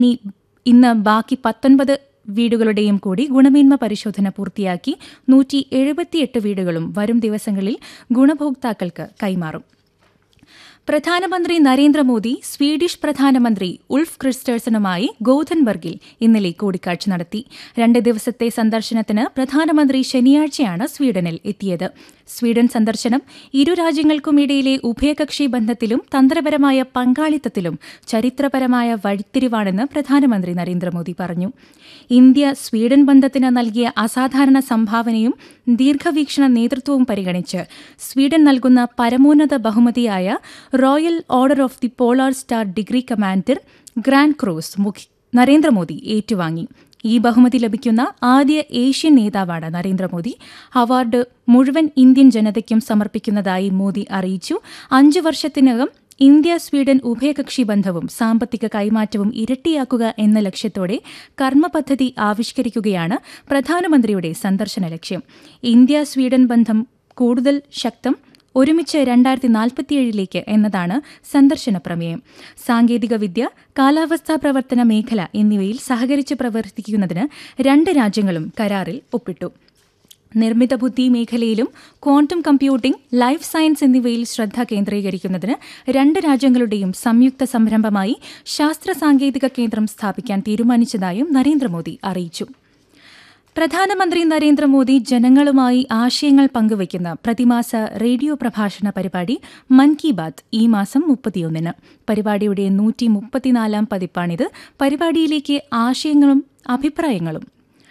ഇനി ഇന്ന് ബാക്കി പത്തൊൻപത് വീടുകളുടെയും കൂടി ഗുണമേന്മ പരിശോധന പൂർത്തിയാക്കി നൂറ്റി എഴുപത്തിയെട്ട് വീടുകളും വരും ദിവസങ്ങളിൽ ഗുണഭോക്താക്കൾക്ക് കൈമാറും പ്രധാനമന്ത്രി നരേന്ദ്രമോദി സ്വീഡിഷ് പ്രധാനമന്ത്രി ഉൾഫ് ക്രിസ്റ്റേഴ്സണുമായി ഗോഥൻബർഗിൽ ഇന്നലെ കൂടിക്കാഴ്ച നടത്തി രണ്ട് ദിവസത്തെ സന്ദർശനത്തിന് പ്രധാനമന്ത്രി ശനിയാഴ്ചയാണ് സ്വീഡനിൽ എത്തിയത് സ്വീഡൻ സന്ദർശനം ഇരു രാജ്യങ്ങൾക്കുമിടയിലെ ഉഭയകക്ഷി ബന്ധത്തിലും തന്ത്രപരമായ പങ്കാളിത്തത്തിലും ചരിത്രപരമായ വഴിത്തിരിവാണെന്ന് പ്രധാനമന്ത്രി നരേന്ദ്രമോദി പറഞ്ഞു ഇന്ത്യ സ്വീഡൻ ബന്ധത്തിന് നൽകിയ അസാധാരണ സംഭാവനയും ദീർഘവീക്ഷണ നേതൃത്വവും പരിഗണിച്ച് സ്വീഡൻ നൽകുന്ന പരമോന്നത ബഹുമതിയായ royal order of the polar star degree commander grand cross മുഖ്യ നരേന്ദ്രമോദി ഏറ്റുവാങ്ങി ഈ ബഹുമതി ലഭിക്കുന്ന ആദ്യ ഏഷ്യൻ നേതാവാണ് നരേന്ദ്രമോദി അവാർഡ് മുഴുവൻ ഇന്ത്യൻ ജനതയ്ക്കും സമർപ്പിക്കുന്നതായി മോദി അറിയിച്ചു അഞ്ചു വർഷത്തിനകം ഇന്ത്യ സ്വീഡൻ ഉഭയകക്ഷി ബന്ധവും സാമ്പത്തിക കൈമാറ്റവും ഇരട്ടിയാക്കുക എന്ന ലക്ഷ്യത്തോടെ കർമ്മപദ്ധതി ആവിഷ്കരിക്കുകയാണ് പ്രധാനമന്ത്രിയുടെ സന്ദർശന ലക്ഷ്യം ഇന്ത്യ സ്വീഡൻ ബന്ധം കൂടുതൽ ശക്തം ഒരുമിച്ച് രണ്ടായിരത്തി നാൽപ്പത്തിയേഴിലേക്ക് എന്നതാണ് സന്ദർശന പ്രമേയം സാങ്കേതികവിദ്യ കാലാവസ്ഥാ പ്രവർത്തന മേഖല എന്നിവയിൽ സഹകരിച്ച് പ്രവർത്തിക്കുന്നതിന് രണ്ട് രാജ്യങ്ങളും കരാറിൽ ഒപ്പിട്ടു നിർമ്മിത ബുദ്ധി മേഖലയിലും ക്വാണ്ടം കമ്പ്യൂട്ടിംഗ് ലൈഫ് സയൻസ് എന്നിവയിൽ ശ്രദ്ധ കേന്ദ്രീകരിക്കുന്നതിന് രണ്ട് രാജ്യങ്ങളുടെയും സംയുക്ത സംരംഭമായി ശാസ്ത്ര സാങ്കേതിക കേന്ദ്രം സ്ഥാപിക്കാൻ തീരുമാനിച്ചതായും നരേന്ദ്രമോദി അറിയിച്ചു പ്രധാനമന്ത്രി നരേന്ദ്രമോദി ജനങ്ങളുമായി ആശയങ്ങൾ പങ്കുവയ്ക്കുന്ന പ്രതിമാസ റേഡിയോ പ്രഭാഷണ പരിപാടി മൻ കി ബാത് ഈ മാസം മുപ്പത്തിയൊന്നിന് പരിപാടിയുടെ നൂറ്റി മുപ്പത്തിനാലാം പതിപ്പാണിത് പരിപാടിയിലേക്ക് ആശയങ്ങളും അഭിപ്രായങ്ങളും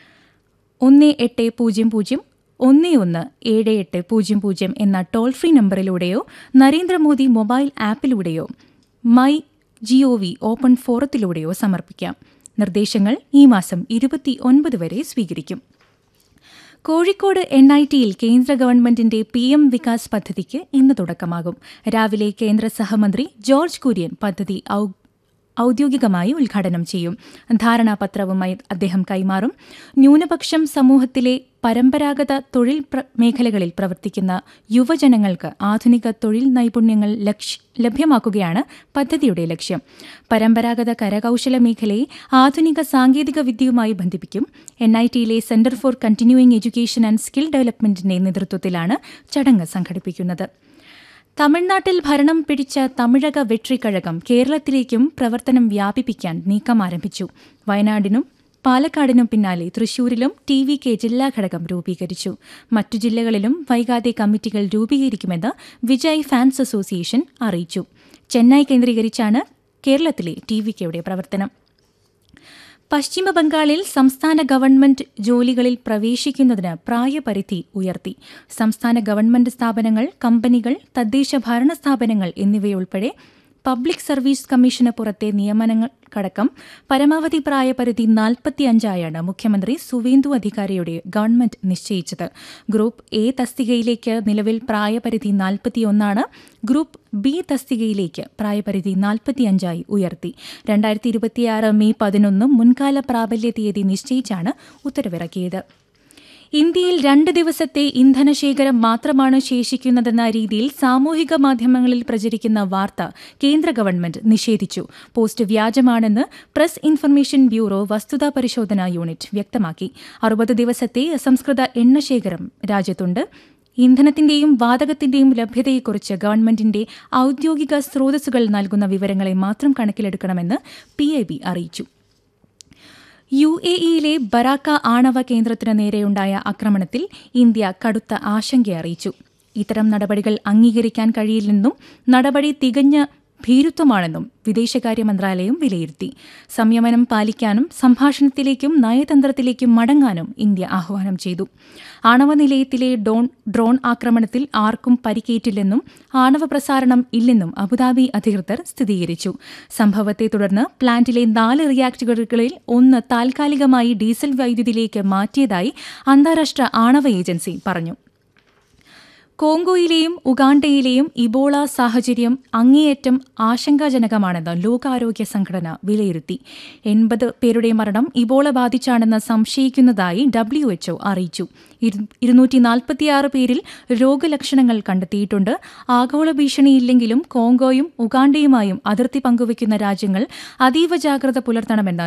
ഒന്ന് എട്ട് പൂജ്യം പൂജ്യം ഒന്ന് ഒന്ന് ഏഴ് എട്ട് പൂജ്യം പൂജ്യം എന്ന ടോൾ ഫ്രീ നമ്പറിലൂടെയോ നരേന്ദ്രമോദി മൊബൈൽ ആപ്പിലൂടെയോ മൈ ജിഒവി ഓപ്പൺ ഫോറത്തിലൂടെയോ സമർപ്പിക്കാം നിർദ്ദേശങ്ങൾ ഈ മാസം ഇരുപത്തിയൊൻപത് വരെ സ്വീകരിക്കും കോഴിക്കോട് എൻ ഐ ടിയിൽ കേന്ദ്ര ഗവൺമെന്റിന്റെ പി എം വികാസ് പദ്ധതിക്ക് ഇന്ന് തുടക്കമാകും രാവിലെ കേന്ദ്ര സഹമന്ത്രി ജോർജ് കുര്യൻ പദ്ധതി ഔദ്യോഗികമായി ഉദ്ഘാടനം ചെയ്യും ധാരണാപത്രവുമായി അദ്ദേഹം കൈമാറും ന്യൂനപക്ഷം സമൂഹത്തിലെ പരമ്പരാഗത തൊഴിൽ മേഖലകളിൽ പ്രവർത്തിക്കുന്ന യുവജനങ്ങൾക്ക് ആധുനിക തൊഴിൽ നൈപുണ്യങ്ങൾ ലഭ്യമാക്കുകയാണ് പദ്ധതിയുടെ ലക്ഷ്യം പരമ്പരാഗത കരകൌശല മേഖലയെ ആധുനിക സാങ്കേതിക വിദ്യയുമായി ബന്ധിപ്പിക്കും എൻ ഐ ടിയിലെ centre for continuing education and skill ഡെവലപ്മെന്റിന്റെ നേതൃത്വത്തിലാണ് ചടങ്ങ് സംഘടിപ്പിക്കുന്നത് തമിഴ്നാട്ടിൽ ഭരണം പിടിച്ച തമിഴക വെട്രിക്കഴകം കേരളത്തിലേക്കും പ്രവർത്തനം വ്യാപിപ്പിക്കാൻ നീക്കം ആരംഭിച്ചു വയനാടിനും പാലക്കാടിനും പിന്നാലെ തൃശൂരിലും ടി വി കെ ജില്ലാ ഘടകം രൂപീകരിച്ചു മറ്റു ജില്ലകളിലും വൈകാതെ കമ്മിറ്റികൾ രൂപീകരിക്കുമെന്ന് വിജയ് ഫാൻസ് അസോസിയേഷൻ അറിയിച്ചു ചെന്നൈ കേന്ദ്രീകരിച്ചാണ് കേരളത്തിലെ ടി വി കെയുടെ പ്രവർത്തനം പശ്ചിമബംഗാളിൽ സംസ്ഥാന ഗവൺമെന്റ് ജോലികളിൽ പ്രവേശിക്കുന്നതിന് പ്രായപരിധി ഉയർത്തി സംസ്ഥാന ഗവൺമെന്റ് സ്ഥാപനങ്ങൾ കമ്പനികൾ തദ്ദേശ ഭരണ സ്ഥാപനങ്ങൾ എന്നിവയുൾപ്പെടെ പബ്ലിക് സർവീസ് കമ്മീഷന് പുറത്തെ നിയമനങ്ങൾക്കടക്കം പരമാവധി പ്രായപരിധി നാൽപ്പത്തിയഞ്ചായാണ് മുഖ്യമന്ത്രി സുവേന്ദു അധികാരിയുടെ ഗവൺമെന്റ് നിശ്ചയിച്ചത് ഗ്രൂപ്പ് എ തസ്തികയിലേക്ക് നിലവിൽ പ്രായപരിധി നാൽപ്പത്തിയൊന്നാണ് ഗ്രൂപ്പ് ബി തസ്തികയിലേക്ക് പ്രായപരിധി നാൽപ്പത്തിയഞ്ചായി ഉയർത്തി രണ്ടായിരത്തി ഇരുപത്തിയാറ് മെയ് പതിനൊന്ന് മുൻകാല പ്രാബല്യ തീയതി നിശ്ചയിച്ചാണ് ഉത്തരവിറക്കിയത് ഇന്ത്യയിൽ രണ്ട് ദിവസത്തെ ഇന്ധനശേഖരം മാത്രമാണ് ശേഷിക്കുന്നതെന്ന രീതിയിൽ സാമൂഹിക മാധ്യമങ്ങളിൽ പ്രചരിക്കുന്ന വാർത്ത കേന്ദ്ര ഗവൺമെന്റ് നിഷേധിച്ചു പോസ്റ്റ് വ്യാജമാണെന്ന് പ്രസ് ഇൻഫർമേഷൻ ബ്യൂറോ വസ്തുതാ പരിശോധനാ യൂണിറ്റ് വ്യക്തമാക്കി അറുപത് ദിവസത്തെ അസംസ്കൃത എണ്ണശേഖരം രാജ്യത്തുണ്ട് ഇന്ധനത്തിന്റെയും വാതകത്തിന്റെയും ലഭ്യതയെക്കുറിച്ച് ഗവൺമെന്റിന്റെ ഔദ്യോഗിക സ്രോതസ്സുകൾ നൽകുന്ന വിവരങ്ങളെ മാത്രം കണക്കിലെടുക്കണമെന്ന് പി അറിയിച്ചു യു എ ഇയിലെ ബറാക്ക ആണവ കേന്ദ്രത്തിന് നേരെയുണ്ടായ ആക്രമണത്തിൽ ഇന്ത്യ കടുത്ത ആശങ്ക അറിയിച്ചു ഇത്തരം നടപടികൾ അംഗീകരിക്കാൻ കഴിയില്ലെന്നും നടപടി തികഞ്ഞ ഭീരുത്വമാണെന്നും വിദേശകാര്യ മന്ത്രാലയം വിലയിരുത്തി സംയമനം പാലിക്കാനും സംഭാഷണത്തിലേക്കും നയതന്ത്രത്തിലേക്കും മടങ്ങാനും ഇന്ത്യ ആഹ്വാനം ചെയ്തു ആണവ നിലയത്തിലെ ഡോൺ ഡ്രോൺ ആക്രമണത്തിൽ ആർക്കും പരിക്കേറ്റില്ലെന്നും ആണവ പ്രസാരണം ഇല്ലെന്നും അബുദാബി അധികൃതർ സ്ഥിരീകരിച്ചു സംഭവത്തെ തുടർന്ന് പ്ലാന്റിലെ നാല് റിയാക്ടറുകളിൽ ഒന്ന് താൽക്കാലികമായി ഡീസൽ വൈദ്യുതിയിലേക്ക് മാറ്റിയതായി അന്താരാഷ്ട്ര ആണവ ഏജൻസി പറഞ്ഞു കോങ്കോയിലെയും ഉഗാണ്ടയിലെയും ഇബോള സാഹചര്യം അങ്ങേയറ്റം ആശങ്കാജനകമാണെന്ന് ലോകാരോഗ്യ സംഘടന വിലയിരുത്തി എൺപത് പേരുടെ മരണം ഇബോള ബാധിച്ചാണെന്ന് സംശയിക്കുന്നതായി ഡബ്ല്യുഎച്ച്ഒ അറിയിച്ചു ഇരുന്നൂറ്റി നാൽപ്പത്തിയാറ് പേരിൽ രോഗലക്ഷണങ്ങൾ കണ്ടെത്തിയിട്ടുണ്ട് ആഗോള ഭീഷണിയില്ലെങ്കിലും കോങ്കോയും ഉഗാണ്ടയുമായും അതിർത്തി പങ്കുവയ്ക്കുന്ന രാജ്യങ്ങൾ അതീവ ജാഗ്രത പുലർത്തണമെന്ന്